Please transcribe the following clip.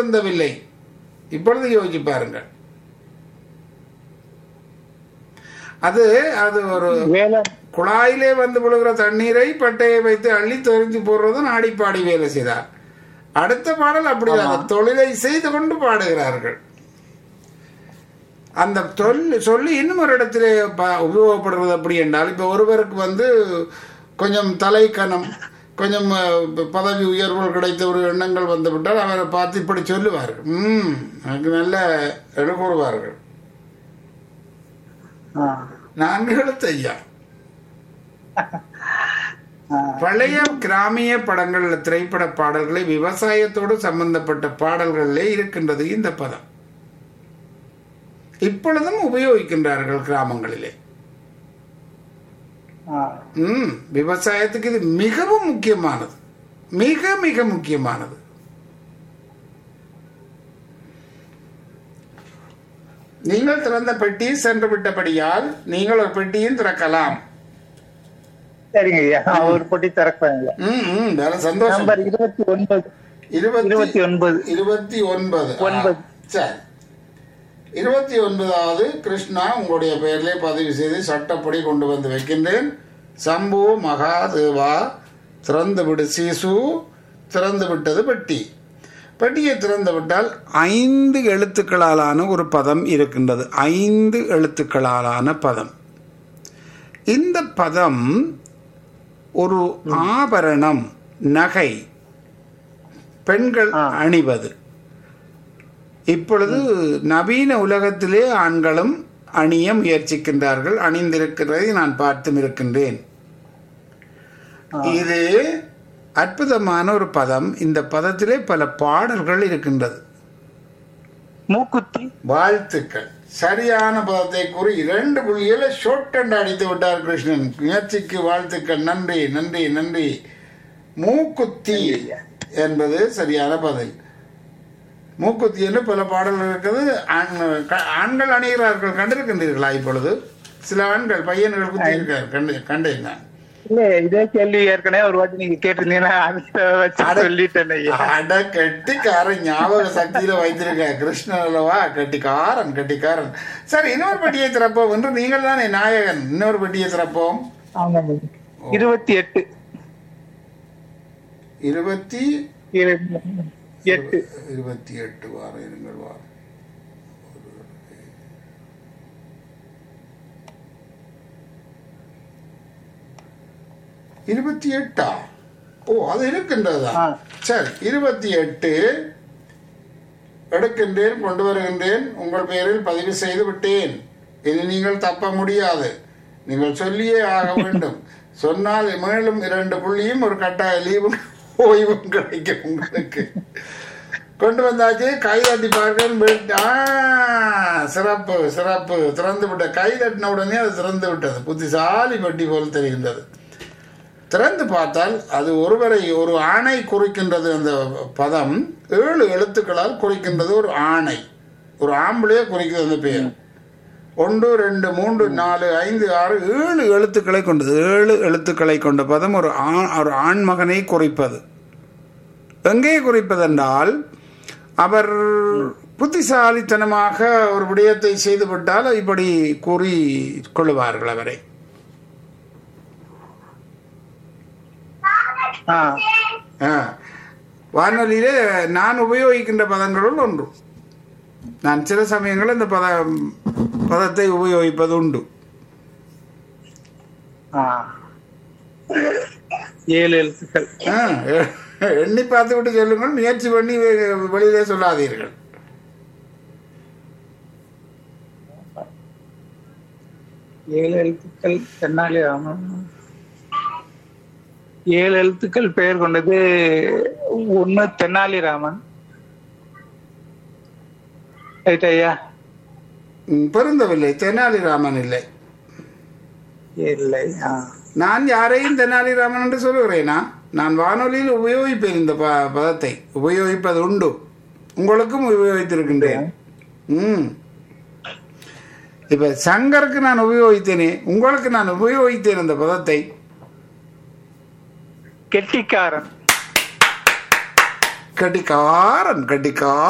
பொருந்தவில்லை இப்பொழுது யோசிச்சு பாருங்கள் அது அது ஒரு வேலை குழாயிலே வந்து விழுகிற தண்ணீரை பட்டையை வைத்து அள்ளி தெரிஞ்சு போடுறதும் ஆடிப்பாடி வேலை செய்தார் அடுத்த பாடல் அப்படி அந்த தொழிலை செய்து கொண்டு பாடுகிறார்கள் அந்த தொல் சொல்லி இன்னும் ஒரு இடத்துல ப- உபயோகப்படுறது அப்படி என்றால் இப்போ ஒருவருக்கு வந்து கொஞ்சம் தலைக்கணம் கொஞ்சம் அஹ், ப- பதவி உயர்வுகள் கிடைத்த ஒரு எண்ணங்கள் வந்து விட்டால் அவரை பார்த்து இப்படி சொல்லுவார்கள் ம் எனக்கு நல்ல என கூறுவார்கள் ஆ. நான்கு எழுத்து ஐயா ஆ. பழைய கிராமிய படங்கள் திரைப்பட பாடல்களை விவசாயத்தோடு சம்பந்தப்பட்ட பாடல்களிலே இருக்கின்றது இந்த பதம் இப்பொழுதும் உபயோகிக்கின்றார்கள் கிராமங்களிலே ஆ. ம் விவசாயத்துக்கு இது மிகவும் முக்கியமானது மிக மிக முக்கியமானது நீங்கள் திறந்த பெட்டி சென்று விட்டபடியால் நீங்கள் ஒரு பெட்டியும் திறக்கலாம் சரிங்க ஐயா ஒரு பொட்டி திறப்பாங்க ம் ம் வேற சந்தோஷம் நம்பர் இருபத்தி ஒன்பது இருபத்தி இருபத்தி ஒன்பது இருபத்தி ஒன்பது ஆ, ஒன்பது. சரி இருபத்தி ஒன்பதாவது கிருஷ்ணா உங்களுடைய பெயரிலே பதிவு செய்து சட்டப்படி கொண்டு வந்து வைக்கின்றேன் சம்பு மகாதேவா திறந்து விடு சீசு திறந்து விட்டது பெட்டி பெட்டியை திறந்து விட்டால் ஐந்து எழுத்துக்களாலான ஒரு பதம் இருக்கின்றது ஐந்து எழுத்துக்களாலான பதம் இந்த பதம் ஒரு ஆபரணம் நகை பெண்கள் ஆ. அணிவது இப்பொழுது நவீன உலகத்திலே ஆண்களும் அணிய முயற்சிக்கின்றார்கள் அணிந்திருக்கிறதை நான் பார்த்தும் இருக்கின்றேன் இது அற்புதமான ஒரு பதம் இந்த பதத்திலே பல பாடல்கள் இருக்கின்றது மூக்குத்தி வாழ்த்துக்கள் சரியான பதத்தை கூறி இரண்டு புள்ளிகளை ஷோட் அண்ட் அடித்து விட்டார் கிருஷ்ணன் முயற்சிக்கு வாழ்த்துக்கள் நன்றி நன்றி நன்றி மூக்குத்தி என்பது சரியான பதில் மூக்குத்தி என்று பல பாடல்கள் இருக்குது ஆண்- க- ஆண்கள் அணிகிறார்கள் கண்டிருக்கின்றீர்களா இப்பொழுது சில ஆண்கள் பையன்கள் குத்தி இருக்கார் கண்டு கண்டேன் நான் இல்ல இதே கேள்வி ஏற்கனவே ஒரு வாட்டி நீங்க கேட்டிருந்தீங்கன்னா அதை வச்சு அட- சொல்லிட்டேன் ஐயா அட கெட்டிக்காரன் ஞாபக சக்தியில வைத்திருக்க கிருஷ்ணன் அல்லவா கெட்டிக்காரன் கெட்டிக்காரன் சரி இன்னொரு பெட்டியை திறப்போம் என்று நீங்கள் தானே நாயகன் இன்னொரு பெட்டியை திறப்போம் ஆமாங்க இருபத்தி எட்டு இருபத்தி இரு- எட்டு இருபத்தி எட்டு வாரம் இருங்கள் வாரம் இருபத்தி எட்டா ஓ அது இருக்கின்றதா ஆ. சரி இருபத்தி எட்டு எடுக்கின்றேன் கொண்டு வருகின்றேன் உங்கள் பெயரில் பதிவு செய்து விட்டேன் இனி நீங்கள் தப்ப முடியாது நீங்கள் சொல்லியே ஆக வேண்டும் சொன்னால் மேலும் இரண்டு புள்ளியும் ஒரு கட்டாய லீவும் ஓய்வும் கிடைக்கும் உங்களுக்கு கொண்டு வந்தாச்சு கை தட்டி பார்க்க சிறப்பு சிறப்பு திறந்து விட்ட கை தட்டின உடனே அது திறந்து விட்டது புத்திசாலி பெட்டி போல் தெரிகின்றது திறந்து பார்த்தால் அது ஒருவரை ஒரு ஆணை குறிக்கின்றது அந்த பதம் ஏழு எழுத்துக்களால் குறிக்கின்றது ஒரு ஆணை ஒரு ஆம்பளையே குறிக்கிறது அந்த பெயர் ஒன்று ரெண்டு மூன்று நாலு ஐந்து ஆறு ஏழு எழுத்துக்களை கொண்டது ஏழு எழுத்துக்களை கொண்ட பதம் ஒரு ஆண் ஒரு ஆண்மகனை குறிப்பது எங்கே குறிப்பதென்றால் அவர் புத்திசாலித்தனமாக ஒரு விடயத்தை செய்துவிட்டால் இப்படி கூறி கொள்ளுவார்கள் அவரை ஆ ஆ. வானொலியிலே நான் உபயோகிக்கின்ற பதங்களுள் ஒன்று நான் சில சமயங்களில் இந்த பத பதத்தை உபயோகிப்பது உண்டு ஆ ஏழு எழுத்துக்கள் ஆ, எ- எண்ணி பார்த்து விட்டு சொல்லுங்கள் முயற்சி பண்ணி வெ- வெளியிலே சொல்லாதீர்கள் ஏழு எழுத்துக்கள் தென்னாலிராமன் ஏழு எழுத்துக்கள் பெயர் கொண்டது ஒண்ணு தென்னாலிராமன் ரைட் ஐயா ம், பொருந்தவில்லை தெனாலிராமன் இல்லை இல்லை ஆ நான் யாரையும் தெனாலிராமன் என்று சொல்லுகிறேனா நான் வானொலியில் உபயோகிப்பேன் இந்த ப பதத்தை உபயோகிப்பது உண்டு உங்களுக்கும் உபயோகித்திருக்கின்றேன் ம் இப்ப சங்கருக்கு நான் உபயோகித்தேனே உங்களுக்கு நான் உபயோகித்தேன் அந்த பதத்தை கெட்டிக்காரன் கட்டிக்காரன் கட்டிக்காரன்